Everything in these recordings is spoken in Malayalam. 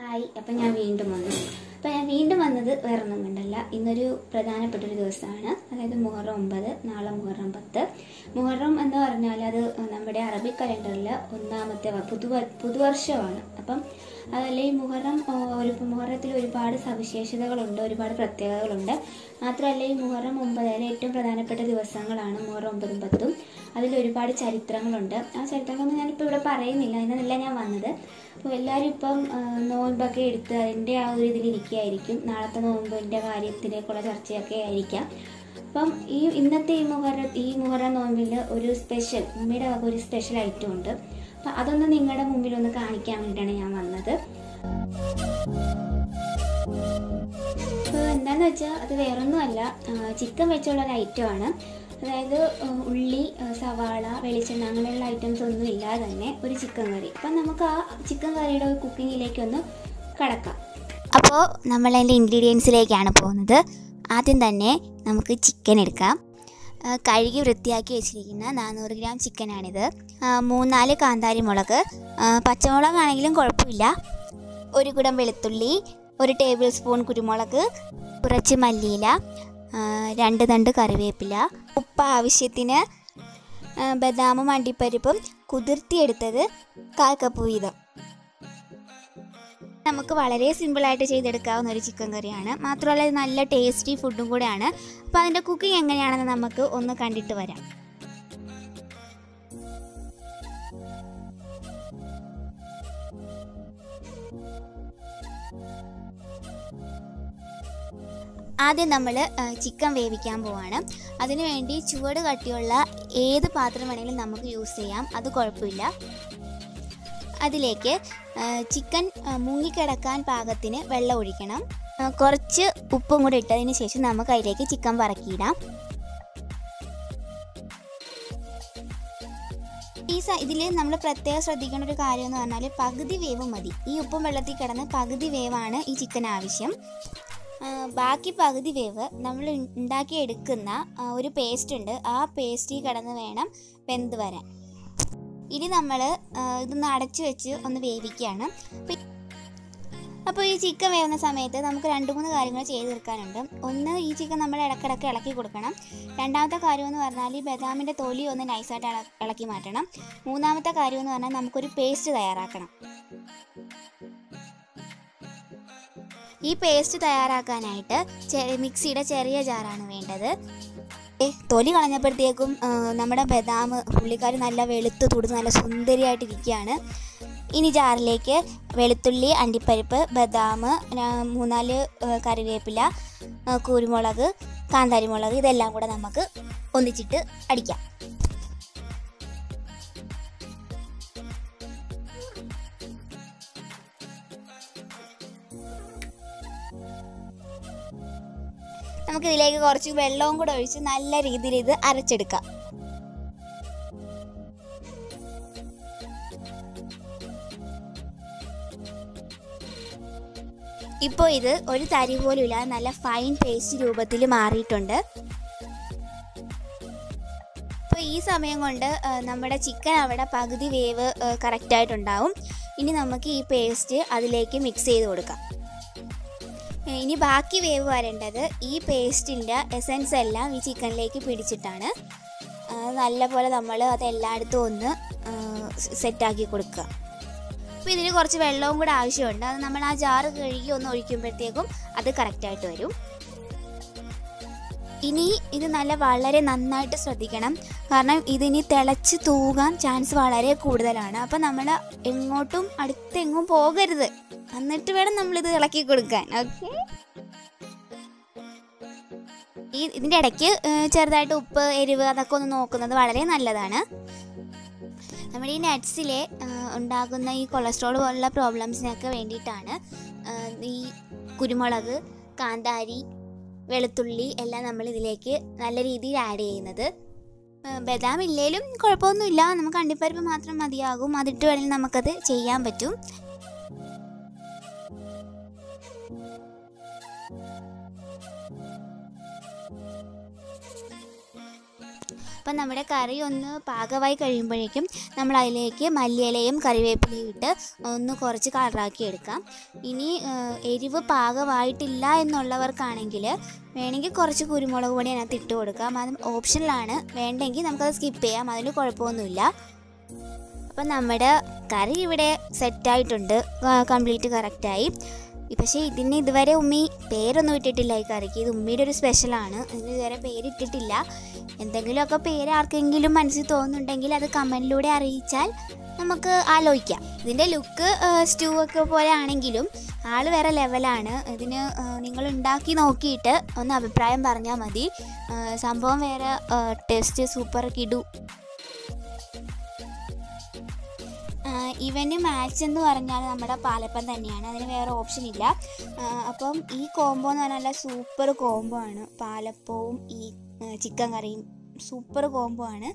ഹായ് അപ്പം ഞാൻ വീണ്ടും വന്നു അപ്പം ഞാൻ വീണ്ടും വന്നത് വേറൊന്നും കണ്ടല്ല ഇന്നൊരു പ്രധാനപ്പെട്ട ഒരു ദിവസമാണ് അതായത് മുഹറം ഒമ്പത് നാളെ മുഹറം പത്ത് മുഹറം എന്ന് പറഞ്ഞാൽ അത് നമ്മുടെ അറബിക് കലണ്ടറിൽ ഒന്നാമത്തെ വ- പുതുവ പുതുവർഷമാണ് അപ്പം അതല്ല ഈ മുഹറം ആ, ഒരു മുഹറത്തിൽ ഒരുപാട് സവിശേഷതകളുണ്ട് ഒരുപാട് പ്രത്യേകതകളുണ്ട് മാത്രമല്ല ഈ മുഹറം ഒമ്പത് അതിലെ ഏറ്റവും പ്രധാനപ്പെട്ട ദിവസങ്ങളാണ് മുഹറം ഒമ്പതും പത്തും അതിൽ ഒരുപാട് ചരിത്രങ്ങളുണ്ട് ആ ചരിത്രങ്ങളൊന്നും ഞാനിപ്പോൾ ഇവിടെ പറയുന്നില്ല അതിനല്ല ഞാൻ വന്നത് അപ്പോൾ എല്ലാവരും ഇപ്പം ആ, നോയമ്പൊക്കെ എടുത്ത് അതിൻ്റെ ആ ഒരു ഇതിലിരിക്കുകയായിരിക്കും നാളത്തെ നോയമ്പിൻ്റെ കാര്യത്തിലേക്കുള്ള ചർച്ചയൊക്കെ ആയിരിക്കാം അപ്പം ഈ ഇന്നത്തെ ഈ മുഹറ ഈ മുഹറ നോമ്പിൽ ഒരു സ്പെഷ്യൽ ഉമ്മയുടെ വക ഒരു സ്പെഷ്യൽ ഐറ്റം ഉണ്ട് അപ്പം അതൊന്ന് നിങ്ങളുടെ മുമ്പിൽ ഒന്ന് കാണിക്കാൻ വേണ്ടിയിട്ടാണ് ഞാൻ വന്നത് അപ്പോൾ എന്താണെന്ന് വെച്ചാൽ അത് വേറൊന്നുമല്ല ചിക്കൻ വെച്ചുള്ള ഒരു ഐറ്റമാണ് അതായത് ആ, ഉള്ളി ആ, സവാള വെളിച്ചെണ്ണ അങ്ങനെയുള്ള ഐറ്റംസ് ഒന്നും ഇല്ലാതെ തന്നെ ഒരു ചിക്കൻ കറി അപ്പം നമുക്ക് ആ ചിക്കൻ കറിയുടെ ഒരു കുക്കിങ്ങിലേക്കൊന്ന് കടക്കാം അപ്പോൾ നമ്മൾ അതിൻ്റെ ഇൻഗ്രീഡിയൻസിലേക്കാണ് പോകുന്നത് ആദ്യം തന്നെ നമുക്ക് ചിക്കൻ എടുക്കാം ആ, കഴുകി വൃത്തിയാക്കി വെച്ചിരിക്കുന്ന നാനൂറ് ഗ്രാം ചിക്കനാണിത് ആ, മൂന്നാല് കാന്താരി മുളക് ആ, പച്ചമുളകാണെങ്കിലും കുഴപ്പമില്ല ഒരു കുടം വെളുത്തുള്ളി ഒരു ടേബിൾ സ്പൂൺ കുരുമുളക് കുറച്ച് മല്ലിയില ആ, രണ്ട് തണ്ട് കറിവേപ്പില ഉപ്പ് ആവശ്യത്തിന് ആ, ബദാമും അണ്ടിപ്പരിപ്പും കുതിർത്തിയെടുത്തത് കാൽ കപ്പ് വീതം നമുക്ക് വളരെ സിമ്പിളായിട്ട് ചെയ്തെടുക്കാവുന്ന ഒരു ചിക്കൻ കറിയാണ് മാത്രമല്ല ഇത് നല്ല ടേസ്റ്റി ഫുഡും കൂടെയാണ് അപ്പോൾ അതിൻ്റെ കുക്കിംഗ് എങ്ങനെയാണെന്ന് നമുക്ക് ഒന്ന് കണ്ടിട്ട് വരാം ആദ്യം നമ്മൾ ചിക്കൻ വേവിക്കാൻ പോവാണ് അതിനുവേണ്ടി ചുവട് കട്ടിയുള്ള ഏത് പാത്രം വേണമെങ്കിലും നമുക്ക് യൂസ് ചെയ്യാം അത് കുഴപ്പമില്ല അതിലേക്ക് ആ, ചിക്കൻ ആ, മുങ്ങിക്കിടക്കാൻ പാകത്തിന് വെള്ളം ഒഴിക്കണം ആ, കുറച്ച് ഉപ്പും കൂടി ഇട്ടതിന് ശേഷം നമുക്ക് അതിലേക്ക് ചിക്കൻ പറക്കിയിടാം ഈ സ ഇതിൽ നമ്മൾ പ്രത്യേകം ശ്രദ്ധിക്കേണ്ട ഒരു കാര്യം എന്ന് പറഞ്ഞാൽ പകുതി വേവ് മതി ഈ ഉപ്പും വെള്ളത്തിൽ കിടന്ന് പകുതി വേവാണ് ഈ ചിക്കൻ ആവശ്യം ആ, ബാക്കി പകുതി വേവ് നമ്മൾ ഉണ്ടാക്കിയെടുക്കുന്ന ആ, ഒരു പേസ്റ്റ് ഉണ്ട് ആ പേസ്റ്റിൽ കിടന്ന് വേണം വെന്ത് വരാൻ ഇനി നമ്മൾ ഇതൊന്ന് അടച്ചു വെച്ച് ഒന്ന് വേവിക്കുകയാണ് അപ്പോൾ ഈ- അപ്പോൾ ഈ ചിക്കൻ വേവുന്ന സമയത്ത് നമുക്ക് രണ്ട് മൂന്ന് കാര്യങ്ങൾ ചെയ്ത് തീർക്കാനുണ്ട് ഒന്ന് ഈ ചിക്കൻ നമ്മൾ ഇടക്കിടക്ക് ഇളക്കി കൊടുക്കണം രണ്ടാമത്തെ കാര്യം എന്ന് പറഞ്ഞാൽ ഈ ബദാമിൻ്റെ തൊലി ഒന്ന് നൈസായിട്ട് ഇള ഇളക്കി മാറ്റണം മൂന്നാമത്തെ കാര്യം എന്ന് പറഞ്ഞാൽ നമുക്കൊരു പേസ്റ്റ് തയ്യാറാക്കണം ഈ പേസ്റ്റ് തയ്യാറാക്കാനായിട്ട് ചെറിയ മിക്സിയുടെ ചെറിയ ജാറാണ് വേണ്ടത് ഏ, തൊലി കളഞ്ഞപ്പോഴത്തേക്കും ആ, നമ്മുടെ ബദാം പുള്ളിക്കാരി നല്ല വെളുത്ത് തുടുത്ത് നല്ല സുന്ദരിയായിട്ടിരിക്കുകയാണ് ഇനി ജാറിലേക്ക് വെളുത്തുള്ളി അണ്ടിപ്പരിപ്പ് ബദാം ആ, മൂന്നാല് ആ, കറിവേപ്പില ആ, കുരുമുളക് കാന്താരിമുളക് ഇതെല്ലാം കൂടെ നമുക്ക് ഒന്നിച്ചിട്ട് അടിക്കാം നമുക്കിതിലേക്ക് കുറച്ച് വെള്ളവും കൂടെ ഒഴിച്ച് നല്ല രീതിയിൽ ഇത് അരച്ചെടുക്കാം ഇപ്പോൾ ഇത് ഒരു തരി പോലും ഇല്ലാതെ നല്ല ഫൈൻ പേസ്റ്റ് രൂപത്തിൽ മാറിയിട്ടുണ്ട് അപ്പോൾ ഈ സമയം കൊണ്ട് ആ, നമ്മുടെ ചിക്കൻ അവിടെ പകുതി വേവ് കറക്റ്റായിട്ടുണ്ടാവും ഇനി നമുക്ക് ഈ പേസ്റ്റ് അതിലേക്ക് മിക്സ് ചെയ്ത് കൊടുക്കാം ഏ, ഇനി ബാക്കി വേവ് വരേണ്ടത് ഈ പേസ്റ്റിൻ്റെ എസൻസ് എല്ലാം ഈ ചിക്കനിലേക്ക് പിടിച്ചിട്ടാണ് ആ, നല്ലപോലെ നമ്മൾ അത് എല്ലായിടത്തും ഒന്ന് സെറ്റാക്കി കൊടുക്കുക അപ്പോൾ ഇതിന് കുറച്ച് വെള്ളവും കൂടെ ആവശ്യമുണ്ട് അത് നമ്മൾ ആ ജാറ് കഴുകി ഒന്ന് ഒഴിക്കുമ്പോഴത്തേക്കും അത് കറക്റ്റായിട്ട് വരും ഇനി ഇത് നല്ല വളരെ നന്നായിട്ട് ശ്രദ്ധിക്കണം കാരണം ഇതിനി തിളച്ച് തൂകാൻ ചാൻസ് വളരെ കൂടുതലാണ് അപ്പോൾ നമ്മൾ എങ്ങോട്ടും അടുത്തെങ്ങും പോകരുത് എന്നിട്ട് വേണം നമ്മളിത് ഇളക്കി കൊടുക്കാൻ ഓക്കെ ഈ ഇതിൻ്റെ ഇടയ്ക്ക് ഏഹ്, ചെറുതായിട്ട് ഉപ്പ് എരിവ് അതൊക്കെ ഒന്ന് നോക്കുന്നത് വളരെ നല്ലതാണ് നമ്മുടെ ഈ നട്ട്സിലെ ഉണ്ടാകുന്ന ഈ കൊളസ്ട്രോൾ പോലുള്ള പ്രോബ്ലംസിനൊക്കെ വേണ്ടിയിട്ടാണ് ഏഹ്, ഈ കുരുമുളക് കാന്താരി വെളുത്തുള്ളി എല്ലാം നമ്മൾ ഇതിലേക്ക് നല്ല രീതിയിൽ ആഡ് ചെയ്യുന്നത് ഏഹ്, ബദാം ഇല്ലേലും കുഴപ്പമൊന്നുമില്ല നമുക്ക് അണ്ടിപ്പരിപ്പ് മാത്രം മതിയാകും അതിട്ട് വേണമെങ്കിൽ നമുക്കത് ചെയ്യാൻ പറ്റും അപ്പം നമ്മുടെ കറി ഒന്ന് പാകമായി കഴിയുമ്പോഴേക്കും നമ്മൾ അതിലേക്ക് മല്ലിയിലയും കറിവേപ്പിലയും ഇട്ട് ഒന്ന് കുറച്ച് കളറാക്കി എടുക്കാം ഇനി ഏഹ്, എരിവ് പാകമായിട്ടില്ല എന്നുള്ളവർക്കാണെങ്കിൽ വേണമെങ്കിൽ കുറച്ച് കുരുമുളക് പൊടി അതിനകത്ത് ഇട്ട് കൊടുക്കാം അത് ഓപ്ഷനിലാണ് വേണ്ടെങ്കിൽ നമുക്കത് സ്കിപ്പ് ചെയ്യാം അതിന് കുഴപ്പമൊന്നുമില്ല അപ്പം നമ്മുടെ കറി ഇവിടെ സെറ്റായിട്ടുണ്ട് കംപ്ലീറ്റ് കറക്റ്റായി പക്ഷേ ഇതിന് ഇതുവരെ ഉമ്മി പേരൊന്നും ഇട്ടിട്ടില്ല ഈ കറിക്ക് ഇത് ഉമ്മിയുടെ ഒരു സ്പെഷ്യലാണ് ഇതിന് ഇതുവരെ പേരിട്ടിട്ടില്ല എന്തെങ്കിലുമൊക്കെ പേര് ആർക്കെങ്കിലും മനസ്സിൽ തോന്നുന്നുണ്ടെങ്കിൽ അത് കമൻറ്റിലൂടെ അറിയിച്ചാൽ നമുക്ക് ആലോചിക്കാം ഇതിൻ്റെ ലുക്ക് സ്റ്റൂ ഒക്കെ പോലെ ആണെങ്കിലും ആൾ വേറെ ലെവലാണ് ഇതിന് നിങ്ങൾ ഉണ്ടാക്കി നോക്കിയിട്ട് ഒന്ന് അഭിപ്രായം പറഞ്ഞാൽ മതി ആ, സംഭവം വേറെ ടേസ്റ്റ് സൂപ്പർ കിടു ഇവന് മാച്ച് എന്ന് പറഞ്ഞാൽ നമ്മുടെ പാലപ്പം തന്നെയാണ് അതിന് വേറെ ഓപ്ഷൻ ഇല്ല ആ, അപ്പം ഈ കോംബോ എന്ന് പറഞ്ഞാൽ നല്ല സൂപ്പർ കോംബോ ആണ് പാലപ്പവും ഈ ആ, ചിക്കൻ കറിയും സൂപ്പർ കോംബോ ആണ്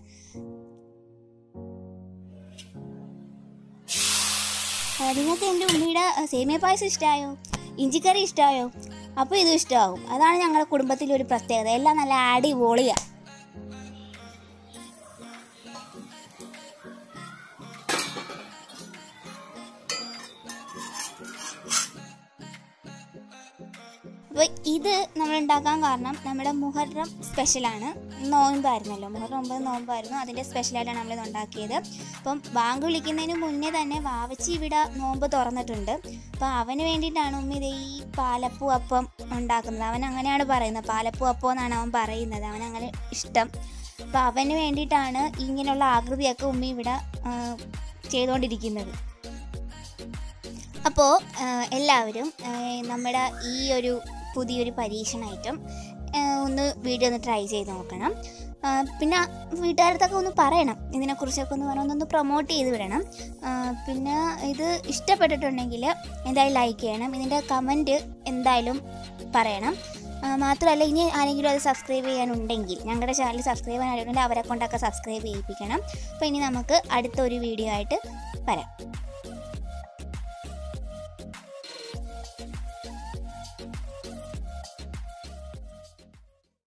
ആ, നിങ്ങൾക്ക് എൻ്റെ ഉണ്ണിയുടെ ആ, സേമിയ പായസം ഇഷ്ടമായോ ഇഞ്ചിക്കറി ഇഷ്ടമായോ അപ്പോൾ ഇതും ഇഷ്ടമാകും അതാണ് ഞങ്ങളുടെ കുടുംബത്തിലെ ഒരു പ്രത്യേകത എല്ലാം നല്ല അടിപൊളിയാണ് അപ്പോൾ ഇത് നമ്മൾ ഉണ്ടാക്കാൻ കാരണം നമ്മുടെ മുഹറം സ്പെഷ്യലാണ് നോയമ്പായിരുന്നല്ലോ മുഹറം ഒമ്പത് നോയമ്പായിരുന്നു അതിൻ്റെ സ്പെഷ്യലായിട്ടാണ് നമ്മളിത് ഉണ്ടാക്കിയത് അപ്പം ബാങ്ക് വിളിക്കുന്നതിന് മുന്നേ തന്നെ വാവച്ചി ഇവിടെ നോമ്പ് തുറന്നിട്ടുണ്ട് അപ്പോൾ അവന് വേണ്ടിയിട്ടാണ് ഉമ്മ ഇത് ഈ പാലപ്പൂ അപ്പം ഉണ്ടാക്കുന്നത് അവൻ അങ്ങനെയാണ് പറയുന്നത് പാലപ്പൂ അപ്പം എന്നാണ് അവൻ പറയുന്നത് അവൻ അങ്ങനെ ഇഷ്ടം അപ്പോൾ അവന് വേണ്ടിയിട്ടാണ് ഇങ്ങനെയുള്ള ആകൃതിയൊക്കെ ഉമ്മ ഇവിടെ ആ, ചെയ്തുകൊണ്ടിരിക്കുന്നത് അപ്പോൾ എല്ലാവരും ആ, നമ്മുടെ ഈ ഒരു പുതിയൊരു പരീക്ഷണമായിട്ടും ആ, ഒന്ന് വീഡിയോ ഒന്ന് ട്രൈ ചെയ്ത് നോക്കണം ആ, പിന്നെ വീട്ടുകാരത്തൊക്കെ ഒന്ന് പറയണം ഇതിനെക്കുറിച്ചൊക്കെ ഒന്ന് പറഞ്ഞ് ഒന്ന് പ്രൊമോട്ട് ചെയ്ത് വിടണം ആ, പിന്നെ ഇത് ഇഷ്ടപ്പെട്ടിട്ടുണ്ടെങ്കിൽ എന്തായാലും ലൈക്ക് ചെയ്യണം ഇതിൻ്റെ കമൻറ്റ് എന്തായാലും പറയണം ആ, മാത്രമല്ല ഇനി ആരെങ്കിലും അത് സബ്സ്ക്രൈബ് ചെയ്യാനുണ്ടെങ്കിൽ ഞങ്ങളുടെ ചാനൽ സബ്സ്ക്രൈബ് ചെയ്യാനുണ്ടെങ്കിൽ അവരെ കൊണ്ടൊക്കെ സബ്സ്ക്രൈബ് ചെയ്യിപ്പിക്കണം അപ്പോൾ ഇനി നമുക്ക് അടുത്തൊരു വീഡിയോ ആയിട്ട് വരാം